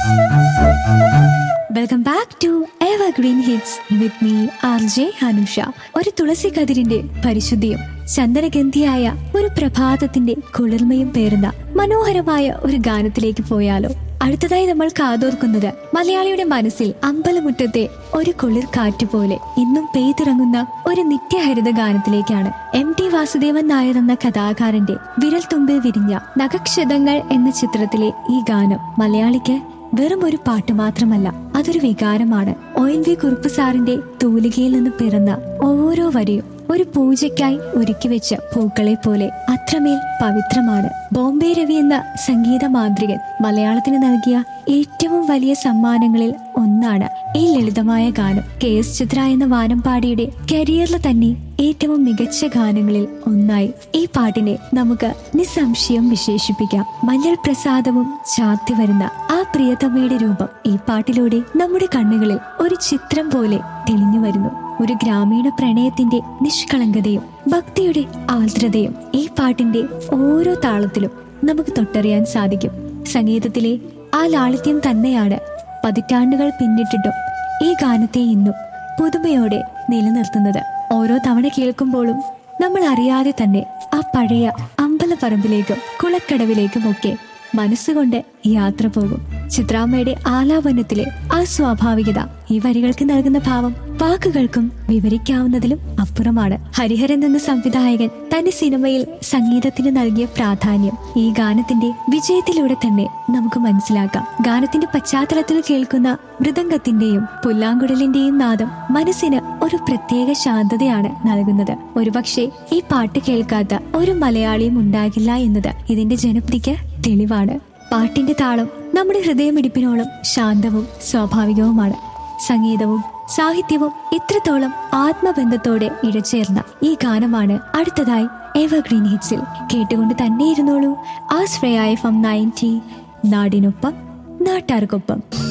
welcome back to evergreen hits with me R J Hanusha ഒരു തുളസി കതിരിന്റെ പരിശുദ്ധിയും ചന്ദനഗന്ധിയായ ഒരു പ്രഭാതത്തിന്റെ കുളിർമയും പേറുന്ന മനോഹരമായ ഒരു ഗാനത്തിലേക്ക് പോയാലോ അടുത്തതായി നമ്മൾ കാതോർക്കുന്നത് മലയാളിയുടെ മനസ്സിൽ അമ്പലമുറ്റത്തെ ഒരു കുളിർ കാറ്റ് പോലെ ഇന്നും പെയ്തിറങ്ങുന്ന ഒരു നിത്യഹരിത ഗാനത്തിലേക്കാണ് എം ടി വാസുദേവൻ നായർ എന്ന കഥാകാരന്റെ വിരൽ തുമ്പിൽ വിരിഞ്ഞ നഖക്ഷതങ്ങൾ എന്ന ചിത്രത്തിലെ ഈ ഗാനം മലയാളിക്ക് വെറും ഒരു പാട്ട് മാത്രമല്ല അതൊരു വികാരമാണ് ഒ എൻ വി കുറുപ്പ് സാറിന്റെ തൂലികയിൽ നിന്ന് പിറന്ന ഓരോ വരിയും ഒരു പൂജയ്ക്കായി ഒരുക്കി വെച്ച പൂക്കളെ പോലെ അത്രമേൽ പവിത്രമാണ് ബോംബെ രവി എന്ന സംഗീത മാന്ത്രികൻ മലയാളത്തിന് നൽകിയ ഏറ്റവും വലിയ സമ്മാനങ്ങളിൽ ഒന്നാണ് ഈ ലളിതമായ ഗാനം കെ എസ് ചിത്ര എന്ന വാനമ്പാടിയുടെ കരിയറിൽ തന്നെ ഏറ്റവും മികച്ച ഗാനങ്ങളിൽ ഒന്നായി ഈ പാട്ടിനെ നമുക്ക് നിസ്സംശയം വിശേഷിപ്പിക്കാം മഞ്ഞൾ പ്രസാദവും ചാത്തി വരുന്ന ആ പ്രിയതമ്മയുടെ രൂപം ഈ പാട്ടിലൂടെ നമ്മുടെ കണ്ണുകളിൽ ഒരു ചിത്രം പോലെ തെളിഞ്ഞു വരുന്നു ഒരു ഗ്രാമീണ പ്രണയത്തിന്റെ നിഷ്കളങ്കതയും ഭക്തിയുടെ ആർദ്രതയും ഈ പാട്ടിന്റെ ഓരോ താളത്തിലും നമുക്ക് തൊട്ടറിയാൻ സാധിക്കും സംഗീതത്തിലെ ആ ലാളിത്യം തന്നെയാണ് പതിറ്റാണ്ടുകൾ പിന്നിട്ടിട്ടും ഈ ഗാനത്തെ ഇന്നും പുതുമയോടെ നിലനിർത്തുന്നത് ഓരോ തവണ കേൾക്കുമ്പോഴും നമ്മൾ അറിയാതെ തന്നെ ആ പഴയ അമ്പലപ്പറമ്പിലേക്കും കുളക്കടവിലേക്കും ഒക്കെ മനസ്സുകൊണ്ട് യാത്ര പോകും ചിത്രാമ്മയുടെ ആലാപനത്തിലെ ആ സ്വാഭാവികത ഈ വരികൾക്ക് നൽകുന്ന ഭാവം വാക്കുകൾക്കും വിവരിക്കാവുന്നതിലും അപ്പുറമാണ് ഹരിഹരൻ എന്ന സംവിധായകൻ തന്റെ സിനിമയിൽ സംഗീതത്തിന് നൽകിയ പ്രാധാന്യം ഈ ഗാനത്തിന്റെ വിജയത്തിലൂടെ തന്നെ നമുക്ക് മനസ്സിലാക്കാം ഗാനത്തിന്റെ പശ്ചാത്തലത്തിൽ കേൾക്കുന്ന മൃദംഗത്തിന്റെയും പുല്ലാങ്കുഴലിന്റെയും നാദം മനസ്സിന് ഒരു പ്രത്യേക ശാന്തതയാണ് നൽകുന്നത് ഒരുപക്ഷെ ഈ പാട്ട് കേൾക്കാത്ത ഒരു മലയാളിയും ഉണ്ടാകില്ല എന്നത് ഇതിന്റെ ജനപ്രിയക്ക് തെളിവാണ് പാട്ടിന്റെ താളം നമ്മുടെ ഹൃദയമിടിപ്പിനോളം ശാന്തവും സ്വാഭാവികവുമാണ് സംഗീതവും സാഹിത്യവും ഇത്രത്തോളം ആത്മബന്ധത്തോടെ ഇഴചേർന്ന ഈ ഗാനമാണ് അടുത്തതായി എവർഗ്രീൻ ഹിറ്റ്സിൽ കേട്ടുകൊണ്ട് തന്നെ ഇരുന്നോളൂ ആ ശ്രേയ എഫ് എം നയൻറ്റി നാടിനൊപ്പം നാട്ടാർക്കൊപ്പം